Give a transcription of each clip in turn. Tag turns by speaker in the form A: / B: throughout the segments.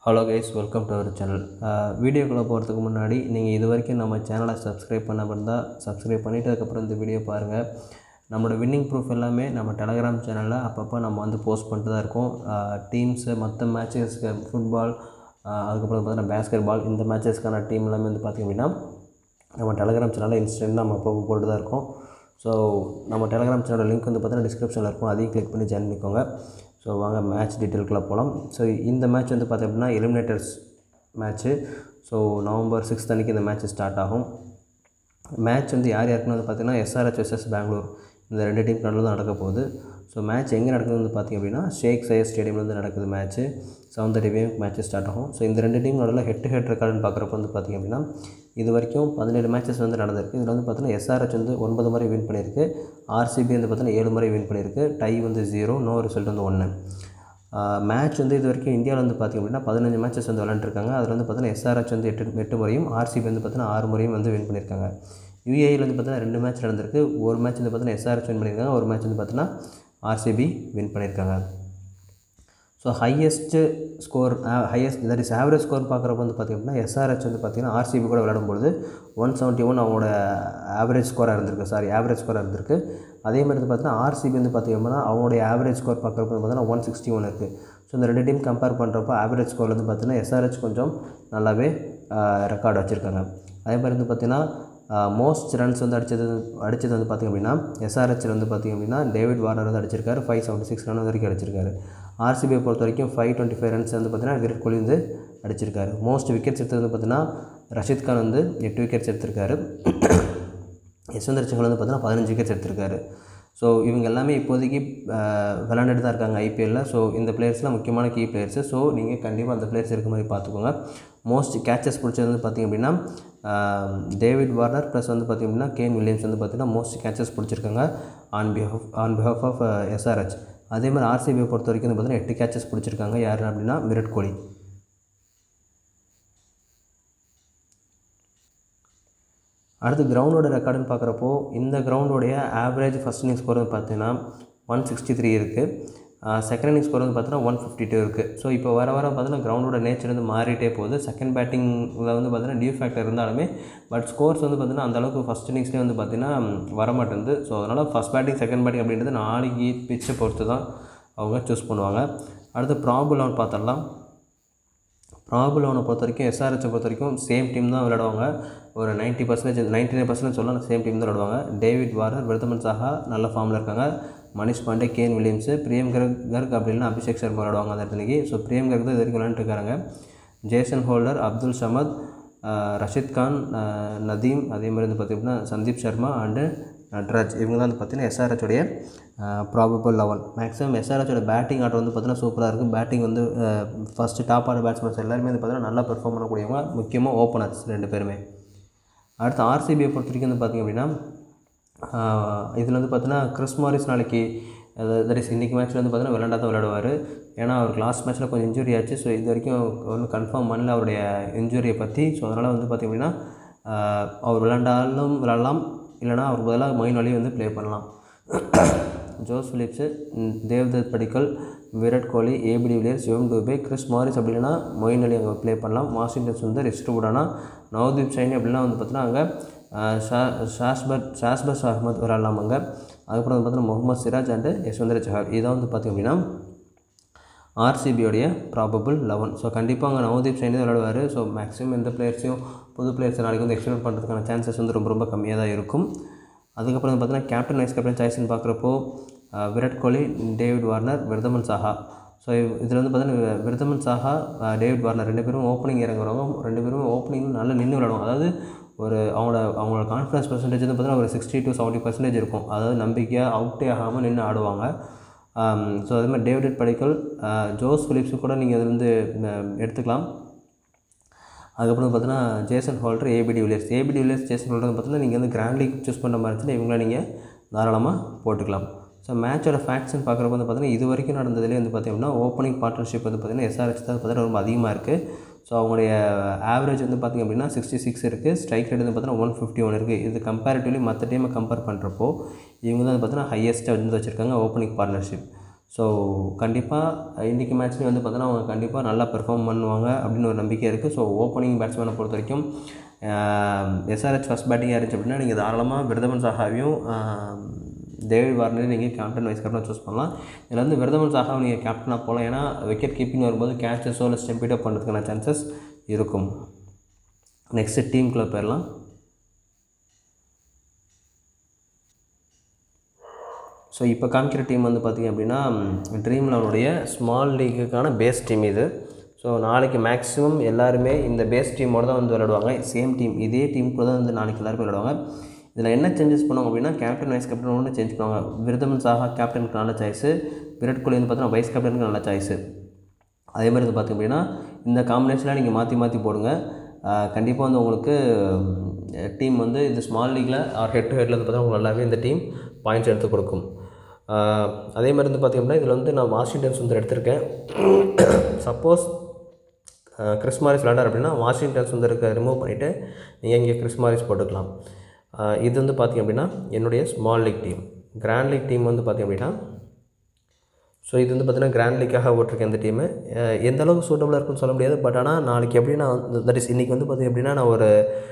A: hello guys welcome to our channel வீடியோக்குள்ளே போகிறதுக்கு முன்னாடி நீங்கள் இது வரைக்கும் நம்ம சேனலை சப்ஸ்கிரைப் பண்ணாமல் இருந்தால் சப்ஸ்கிரைப் பண்ணிவிட்டு அதுக்கப்புறம் இந்த வீடியோ பாருங்கள் நம்மளோட வின்னிங் ப்ரூஃப் எல்லாமே நம்ம டெலகிராம் சேனலில் அப்பப்போ நம்ம வந்து போஸ்ட் பண்ணிட்டு தான் இருக்கோம் டீம்ஸு மற்ற மேட்சஸ்க்கு ஃபுட்பால் அதுக்கப்புறம் பார்த்தீங்கன்னா பேஸ்கெட் பால் இந்த மேட்சஸ்க்கான டீம் எல்லாமே வந்து பார்த்திங்க அப்படின்னா நம்ம டெலகிராம் சேனலில் இன்ஸ்டன்ட் நம்ம அப்பப்போ போட்டு தான் இருக்கோம் ஸோ நம்ம டெலகிராம் சேனல் லிங்க் வந்து பார்த்தீங்கன்னா டிஸ்கிரிப்ஷனில் இருக்கும் அதையும் கிளிக் பண்ணி ஜாயின் பண்ணிக்கோங்க ஸோ வாங்க மேட்ச் டீட்டெயிலுக்குள்ளே போகலாம் ஸோ இந்த மேட்ச் வந்து பார்த்திங்க அப்படின்னா eliminators match so November sixth அன்றைக்கி இந்த மேட்ச் ஸ்டார்ட் ஆகும் மேட்ச் வந்து யார் யாருக்குன்னு வந்து பார்த்திங்கன்னா எஸ்ஆர்ஹெச் வெர்சஸ் பெங்களூர் இந்த ரெண்டு டீம் நடுவில் தான் நடக்க போகுது ஸோ மேட்ச் எங்கே நடக்குது வந்து பார்த்திங்க அப்படின்னா ஷேக் சையத் ஸ்டேடியமில் வந்து நடக்குது மேட்ச்சு செவன் தேர்ட்டிவே மேட்ச் ஸ்டார்ட் ஆகும் ஸோ இந்த ரெண்டு டீம் நடுவில் ஹெட் டு ஹெட் ரெக்கார்டுன்னு பார்க்குறப்ப வந்து பார்த்திங்க அப்படின்னா இது வரைக்கும் பதினேழு மேட்சஸ் வந்து நடந்திருக்கு இதில் வந்து பார்த்தீங்கன்னா எஸ்ஆர்ஹெச் வந்து ஒன்பது முறை வின் பண்ணியிருக்கு ஆர்சிபி வந்து பார்த்தீங்கன்னா ஏழு முறை வின் பண்ணியிருக்கு டை வந்து ஜீரோ நோ ரிசல்ட் வந்து ஒன்று மேட்ச் வந்து இது வரைக்கும் இந்தியாவில் வந்து பார்த்திங்க அப்படின்னா பதினஞ்சு மேட்சஸ் வந்து விளாண்டுருக்காங்க அதில் வந்து பார்த்தீங்கன்னா எஸ்ஆர்ஹெச் வந்து எட்டு எட்டு முறையும் ஆர்சிபி வந்து பார்த்தீங்கன்னா ஆறு முறையும் வந்து வின் பண்ணியிருக்காங்க யூஏயில் வந்து பார்த்தீங்கன்னா ரெண்டு மேட்ச் நடந்திருக்கு ஒரு மேட்ச் வந்து பார்த்தீங்கன்னா எஸ்ஆர்ஹெச் வின் பண்ணியிருக்காங்க ஒரு மேட்ச் வந்து பார்த்தீங்கன்னா ஆர்சிபி வின் பண்ணியிருக்காங்க so highest score highest that is average score பார்க்குறப்ப வந்து பார்த்திங்க அப்படின்னா எஸ்ஆர்ஹெச் வந்து பார்த்திங்கன்னா ஆர்சிபி கூட விளையாடும்பொழுது ஒன் செவன்ட்டி ஒன் அவங்களோட ஆவரேஜ் ஸ்கோராக இருந்திருக்கு சாரி ஆவரேஜ் ஸ்கோராக இருந்திருக்கு அதே மாதிரி வந்து பார்த்தீங்கன்னா ஆர்சிபி வந்து பார்த்திங்க அப்படின்னா அவங்களுடைய ஆவரேஜ் ஸ்கோர் பார்க்குறப்ப வந்து பார்த்தீங்கன்னா ஒன் சிக்ஸ்டி ஒன் இருக்குது ஸோ இந்த ரெண்டு டீம் கம்பேர் பண்ணுறப்போ ஆவரேஜ் ஸ்கோர் வந்து பார்த்திங்கன்னா எஸ்ஆர்ஹெச் கொஞ்சம் நல்லாவே ரெக்கார்டு வச்சுருக்காங்க அதே மாதிரி வந்து பார்த்திங்கன்னா மோஸ்ட் ரன்ஸ் வந்து அடித்தது அடித்தது வந்து பார்த்திங்க அப்படின்னா எஸ்ஆர்ஹெச்சில் வந்து பார்த்திங்க அப்படின்னா டேவிட் வார்னர் வந்து அடிச்சிருக்காரு ஃபைவ் செவன்ட்டி சிக்ஸ் ரன் வரைக்கும் அடிச்சிருக்காரு ஆர்சிபியை பொறுத்த வரைக்கும் ஃபைவ் டுவெண்ட்டி ஃபைவ் ரன்ஸ் வந்து பார்த்திங்கன்னா விராட் கோலி வந்து அடிச்சிருக்காரு மோஸ்ட் விக்கெட்ஸ் எடுத்தது வந்து பார்த்திங்கன்னா ரஷித் கான் வந்து எட்டு விக்கெட்ஸ் எடுத்திருக்காரு யஸ்வந்தர் சஹல் வந்து பார்த்திங்கன்னா பதினஞ்சு விக்கெட்ஸ் எடுத்திருக்காரு ஸோ இவங்க எல்லாமே இப்போதைக்கு விளாண்டுட்டு தான் இருக்காங்க ஐபிஎல்லில் ஸோ இந்த பிளேயர்ஸ்லாம் முக்கியமான கீ பிளேயர்ஸு ஸோ நீங்கள் கண்டிப்பாக அந்த பிளேயர்ஸ் இருக்க மாதிரி பார்த்துக்கோங்க மோஸ்ட் கேச்சஸ் பிடிச்சது வந்து பார்த்திங்க அப்படின்னா டேவிட் வார்னர் ப்ளஸ் வந்து பார்த்திங்க அப்படின்னா கேன் வில்லியம்ஸ் வந்து பார்த்திங்கன்னா மோஸ்ட் கேச்சஸ் பிடிச்சிருக்காங்க on behalf on behalf of SRH அதே மாதிரி ஆர்சிபியை பொறுத்த வரைக்கும் வந்து பார்த்திங்கன்னா எட்டு கேச்சஸ் பிடிச்சிருக்காங்க யார் அப்படின்னா விராட் கோலி அடுத்து கிரவுண்டோட ரெக்கார்டுன்னு பார்க்குறப்போ இந்த கிரவுண்டோடைய ஆவரேஜ் ஃபஸ்ட் இன்னிங் ஸ்கோர் வந்து பார்த்தீங்கன்னா ஒன் சிக்ஸ்டி த்ரீ இருக்குது செகண்ட் இன்னிங் ஸ்கோர் வந்து பார்த்தீங்கன்னா ஒன் ஃபிஃப்டி டூ இருக்குது ஸோ இப்போ வர வர பார்த்தீங்கன்னா கிரவுண்டோட நேச்சர் வந்து மாறிட்டே போகுது செகண்ட் பேட்டிங்கில் வந்து பார்த்தீங்கன்னா டியூ ஃபேக்டர் இருந்தாலுமே பட் ஸ்கோர்ஸ் வந்து பார்த்தீங்கன்னா அந்தளவுக்கு ஃபஸ்ட் இன்னிங்ஸ்லேயே வந்து பார்த்தீங்கன்னா வரமாட்டேங்குது ஸோ அதனால் ஃபஸ்ட் பேட்டிங் செகண்ட் பேட்டிங் அப்படின்றது நாளைக்கு பிச்சை பொறுத்து தான் அவங்க சூஸ் பண்ணுவாங்க அடுத்து ப்ராபுல் அவன் பார்த்துடலாம் ப்ராபுல் அவனை பொறுத்த வரைக்கும் எஸ்ஆர்ஹெச்சை பொறுத்த வரைக்கும் சேம் டீம் தான் விளையாடுவாங்க ஒரு ninety percentage ninety nine percentage சொல்லலாம் சேம் டீம் தான் விளையாடுவாங்க டேவிட் வாரர் விருத்தமன் சாஹா நல்ல ஃபார்மில் இருக்காங்க மணிஷ் பாண்டே கேன் வில்லியம்ஸு பிரியம் கர்க் கர்க் அப்படின்னா அபிஷேக் சர்மா விளையாடுவாங்க அந்த இடத்துலக்கு ஸோ பிரியம் கர்க் தான் இது வரைக்கும் விளையாண்டுருக்காங்க ஜேசன் ஹோல்டர் அப்துல் சமத் ரஷித் கான் நதீம் அதே மாதிரி வந்து பார்த்திங்கன்னா சந்தீப் சர்மா அண்டு நட்ராஜ் இவங்க தான் வந்து பார்த்திங்கன்னா எஸ்ஆர்ஹெச்சோடைய ப்ராபபிள் லெவல் மேக்ஸிமம் எஸ்ஆர்ஹெச்சோட பேட்டிங் ஆர்டர் வந்து பார்த்திங்கன்னா சூப்பராக இருக்குது பேட்டிங் வந்து ஃபஸ்ட்டு டாப் ஆர்டர் பேட்ஸ்மேன்ஸ் எல்லாருமே வந்து பார்த்திங்கன்னா நல்லா பெர்ஃபார்ம் பண்ணக்கூடியவங்க முக்கியமாக ஓப்பனர்ஸ் ரெண்டு பேருமே அடுத்து ஆர்சிபியை பொறுத்த வரைக்கும் வந்து பார்த்திங்க அப்படின்னா இதில் வந்து பார்த்தீங்கன்னா கிறிஸ் மாரிஸ் நாளைக்கு தட் இஸ் இன்றைக்கி மேட்ச்சில் வந்து பார்த்தீங்கன்னா விளாண்டா தான் விளையாடுவார் ஏன்னா அவருக்கு லாஸ்ட் மேட்ச்சில் கொஞ்சம் இன்ஜுரி ஆச்சு ஸோ இது வரைக்கும் ஒன்றும் கன்ஃபார்ம் பண்ணல அவருடைய இன்ஜுரியை பற்றி ஸோ அதனால் வந்து பார்த்திங்க அப்படின்னா அவர் விளாண்டாலும் விளாட்லாம் இல்லைனா அவர் பதிலாக மொயின் அலி வந்து ப்ளே பண்ணலாம் Josh Philips Devdutt Padikkal Virat Kohli ABD Villiers யுவம் டூபே கிறிஸ் மாரிஸ் அப்படின்னா மொயின் அலி அங்கே ப்ளே பண்ணலாம் வாஷிங்டன் சுந்தர் இஸ்டுவுடானா நவதீப் சைனி அப்படின்னா வந்து பார்த்தீங்கன்னா அங்கே ஷா ஷாஸ்பட் ஷாஸ்பஸ் அஹமத் விளாட்லாம் அங்கே அதுக்கப்புறம் வந்து பார்த்தீங்கன்னா முகமது சிராஜ் அண்டு யஸ்வந்தர் சஹார் இதை வந்து பார்த்திங்க அப்படின்னா ஆர்சிபியோடைய ப்ராபபிள் லெவன் ஸோ கண்டிப்பாக அங்கே நவதீப் சைனி விளையாடுவார் ஸோ மேக்ஸிமம் எந்த பிளேயர்ஸையும் புது பிளேயர்ஸை நாளைக்கு வந்து எக்ஸ்பெக்ட் பண்ணுறதுக்கான சான்சஸ் வந்து ரொம்ப ரொம்ப கம்மியாக தான் இருக்கும் அதுக்கப்புறம் வந்து பார்த்தீங்கன்னா கேப்டன் வைஸ் கேப்டன் சாய்ஸ்ன்னு பார்க்குறப்போ Virat Kohli David Warner Wriddhiman Saha so இதில் வந்து பார்த்தீங்கன்னா விருதமன் சாஹா டேவிட் வார்னர் ரெண்டு பேரும் ஓப்பனிங் இறங்குறவங்க ரெண்டு பேரும் ஓப்பனிங் நல்லா நின்று விளையாடுவாங்க அதாவது ஒரு அவங்களோட அவங்களோட கான்ஃபிடன்ஸ் பர்சன்டேஜ் வந்து பார்த்தீங்கன்னா ஒரு சிக்ஸ்டி டு செவன்ட்டி பர்சன்டேஜ் இருக்கும் அதாவது நம்பிக்கையாக அவுட்டே ஆகாமல் நின்று ஆடுவாங்க ஸோ அதே மாதிரி டேவிட் படிக்கல் ஜோஸ் ஃபிலிப்ஸு கூட நீங்கள் அதில் வந்து எடுத்துக்கலாம் அதுக்கப்புறம் பார்த்தீங்கன்னா Jason Holder ABD Villiers ABD Villiers Jason Holder பார்த்தீங்கன்னா நீங்கள் வந்து கிராண்ட் லீக் சூஸ் பண்ணுற மாதிரி இருந்துச்சுன்னா இவங்கள நீங்கள் தாராளமாக போட்டுக்கலாம் ஸோ மேட்சோட ஃபேக்ட்ஸ்னு பார்க்குறப்ப வந்து பார்த்தீங்கன்னா இது வரைக்கும் நடந்ததுலேயே வந்து பார்த்திங்கன்னா ஓப்பனிங் பார்ட்னர்ஷிப் வந்து பார்த்திங்கன்னா எஸ்ஆர்ஹெச் தான் பார்த்தீங்கன்னா ரொம்ப அதிகமாக இருக்குது ஸோ அவங்களுடைய ஆவரேஜ் வந்து பார்த்திங்க அப்படின்னா சிக்ஸ்டி சிக்ஸ் இருக்குது ஸ்ட்ரைக் ரேட் வந்து பார்த்தீங்கன்னா ஒன் ஃபிஃப்டி ஒன் இருக்குது இது கம்பேரிட்டிவ்லி மற்ற டீமை கம்பேர் பண்ணுறப்போ இவங்க தான் பார்த்தீங்கன்னா ஹையஸ்ட்டாக வந்து வச்சுருக்காங்க ஓப்பனிங் பார்ட்னர்ஷிப் ஸோ கண்டிப்பாக இன்றைக்கி மேட்ச்லேயும் வந்து பார்த்தோன்னா அவங்க கண்டிப்பாக நல்லா பெர்ஃபார்ம் பண்ணுவாங்க அப்படின்னு ஒரு நம்பிக்கை இருக்குது ஸோ ஓப்பனிங் பேட்ஸ்மேனை பொறுத்த வரைக்கும் எஸ்ஆர்ஹெச் ஃபஸ்ட் பேட்டிங்காக இருந்துச்சு அப்படின்னா நீங்கள் தாராளமாக விரதமன் சாஹாவையும் டேவிட் வார்னரையும் நீங்கள் கேப்டன் வைஸ் கேப்டன் சூஸ் பண்ணலாம் இதில் வந்து விரதமன் சாஹாவை நீங்கள் கேப்டனாக போகலாம் ஏன்னா விக்கெட் கீப்பிங் வரும்போது கேட்சஸோ இல்லை ஸ்டெம்பிட்டோ பண்ணுறதுக்கான சான்சஸ் இருக்கும் நெக்ஸ்ட்டு டீமுக்குள்ளே போயிடலாம் ஸோ இப்போ காமிக்கிற டீம் வந்து பார்த்திங்க அப்படின்னா ட்ரீம் லெவனுடைய ஸ்மால் லீக்குக்கான பேஸ் டீம் இது ஸோ நாளைக்கு மேக்ஸிமம் எல்லாருமே இந்த பேஸ் டீமோட தான் வந்து விளையாடுவாங்க சேம் டீம் இதே டீம் கூட தான் வந்து நாளைக்கு எல்லாருமே விளையாடுவாங்க இதில் என்ன சேஞ்சஸ் பண்ணுவாங்க அப்படின்னா கேப்டன் வைஸ் கேப்டன் ஒன்று சேஞ்ச் பண்ணுவாங்க விருதமன் சாஹா கேப்டனுக்கு நல்ல சாய்ஸு விராட் கோலி வந்து பார்த்தீங்கன்னா வைஸ் கேப்டனுக்கு நல்ல சாய்ஸு அதே மாதிரி வந்து பார்த்திங்க அப்படின்னா இந்த காம்பினேஷனில் நீங்கள் மாற்றி மாற்றி போடுங்க கண்டிப்பாக வந்து உங்களுக்கு டீம் வந்து இந்த ஸ்மால் லீக்கில் ஆர் ஹெட் டு ஹெட்டில் வந்து பார்த்தா உங்களுக்கு நல்லாவே இந்த டீம் பாயிண்ட்ஸ் எடுத்து கொடுக்கும் அதே மாதிரி வந்து பார்த்திங்க அப்படின்னா இதில் வந்து நான் வாஷிங்டன் சுந்தர் எடுத்திருக்கேன் சப்போஸ் கிறிஸ் மாரிஸ் விளாண்டார் அப்படின்னா வாஷிங்டன் சுந்தருக்கு ரிமூவ் பண்ணிவிட்டு நீங்கள் இங்கே கிறிஸ் மாரிஸ் போட்டுக்கலாம் இது வந்து பார்த்திங்க அப்படின்னா என்னுடைய small league team grand league team வந்து பார்த்திங்க அப்படின்னா ஸோ இது வந்து பார்த்திங்கன்னா கிராண்ட் லீக்காக ஓட்டிருக்கேன் இந்த டீமு எந்த அளவுக்கு சூட்டபுளாக இருக்குன்னு சொல்ல முடியாது பட் ஆனால் நாளைக்கு எப்படி நான் தட் இஸ் இன்றைக்கி வந்து பார்த்திங்க அப்படின்னா நான் ஒரு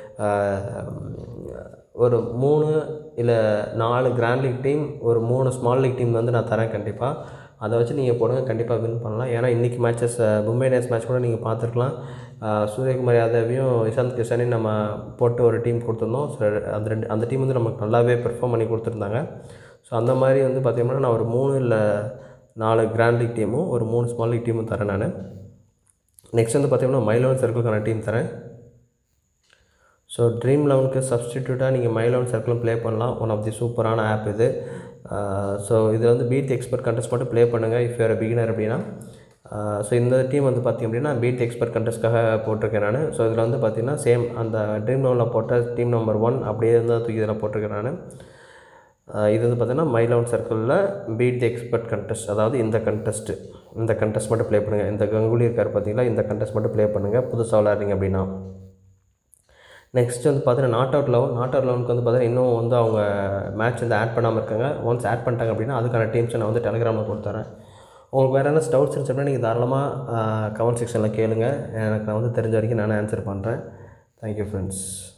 A: ஒரு மூணு இல்லை நாலு கிராண்ட் லீக் டீம் ஒரு மூணு ஸ்மால் லீக் டீம் வந்து நான் தரேன் கண்டிப்பாக அதை வச்சு நீங்கள் போடுங்க கண்டிப்பாக வின் பண்ணலாம் ஏன்னா இன்றைக்கி மேட்சஸ் மும்பை இந்தியன்ஸ் மேட்ச் கூட நீங்கள் பார்த்துருக்கலாம் சூரியகுமார் யாதவையும் இஷாந்த் கிஷனையும் நம்ம போட்டு ஒரு டீம் கொடுத்துருந்தோம் ஸோ அந்த ரெண்டு அந்த டீம் வந்து நமக்கு நல்லாவே பெர்ஃபார்ம் பண்ணி கொடுத்துருந்தாங்க ஸோ அந்த மாதிரி வந்து பார்த்திங்கன்னா நான் ஒரு மூணு இல்லை நாலு கிராண்ட் லீக் டீமும் ஒரு மூணு ஸ்மால் லீக் டீமும் தரேன் நான் நெக்ஸ்ட் வந்து பார்த்திங்கன்னா மை லெவன் சர்க்கிளுக்கான டீம் தரேன் ஸோ ட்ரீம் லெவனுக்கு சப்ஸ்டிடியூட்டாக நீங்கள் மை லெவன் சர்க்கிளும் ப்ளே பண்ணலாம் ஒன் ஆஃப் தி சூப்பரான ஆப் இது ஸோ இது வந்து பீட் எக்ஸ்பர்ட் கண்டெஸ்ட் மட்டும் ப்ளே பண்ணுங்கள் இஃப் யூஆர் பிகினர் அப்படின்னா ஸோ இந்த டீம் வந்து பார்த்திங்க அப்படின்னா பீட் எக்ஸ்பர்ட் கண்டெஸ்ட்காக போட்டிருக்கேன் நான் ஸோ இதில் வந்து பார்த்திங்கன்னா சேம் அந்த ட்ரீம் லெவனில் போட்ட டீம் நம்பர் ஒன் அப்படியே இருந்தால் தூக்கி இதில் போட்டிருக்கேன் நான் இது வந்து பார்த்திங்கன்னா மை லெவன் சர்க்கிளில் பீட் தி எக்ஸ்பர்ட் கண்டெஸ்ட் அதாவது இந்த கண்டெஸ்ட்டு இந்த கண்டெஸ்ட் மட்டும் ப்ளே பண்ணுங்கள் இந்த கங்குலி இருக்கார் பார்த்தீங்களா இந்த கண்டெஸ்ட் மட்டும் ப்ளே பண்ணுங்கள் புதுசாக விளாட்றீங்க அப்படின்னா நெக்ஸ்ட் வந்து பார்த்தீங்கன்னா not out eleven not out லெவனுக்கு வந்து பார்த்தீங்கன்னா இன்னும் வந்து அவங்க மேட்ச் வந்து ஆட் பண்ணாமல் இருக்காங்க ஒன்ஸ் ஆட் பண்ணிட்டாங்க அப்படின்னா அதுக்கான டீம்ஸை நான் வந்து டெலிகிராமில் கொடுத்துறேன் உங்களுக்கு வேறு என்ன டவுட்ஸ் இருந்துச்சுன்னா நீங்கள் தாராளமாக கமெண்ட் செக்ஷனில் கேளுங்கள் எனக்கு நான் வந்து தெரிஞ்ச வரைக்கும் நான் ஆன்சர் பண்ணுறேன் தேங்க்யூ ஃப்ரெண்ட்ஸ்